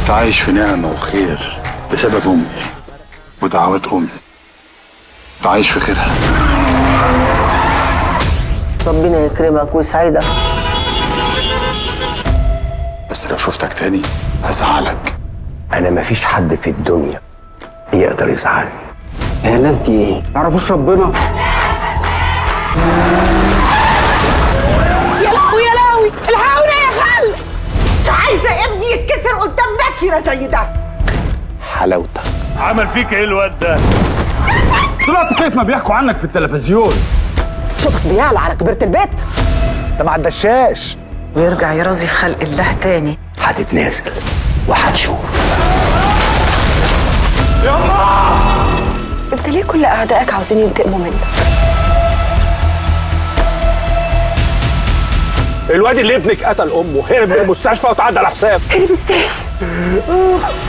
كنت عايش في نعمة وخير بسبب أمي ودعوات أمي كنت عايش في خيرها ربنا يكرمك ويسعدك بس لو شفتك تاني هزعلك انا مفيش حد في الدنيا يقدر يزعلني هي الناس دي ايه؟ يعرفوش ربنا؟ يا لهوي يا لهوي الحقونا يا خال مش عايزه ابني يتكسر قدام نكره زي ده حلاوتك عمل فيك ايه الواد ده؟ طلعت كيف ما بيحكوا عنك في التلفزيون صوتك بيعلى على كبيره البيت انت ما عدشاش ويرجع يرازي في خلق الله تاني هتتنازل وهتشوف انت ليه كل اعدائك عاوزين ينتقموا منك الواد اللي ابنك قتل امه هرب من المستشفى وتعدى على حساب هرب ازاي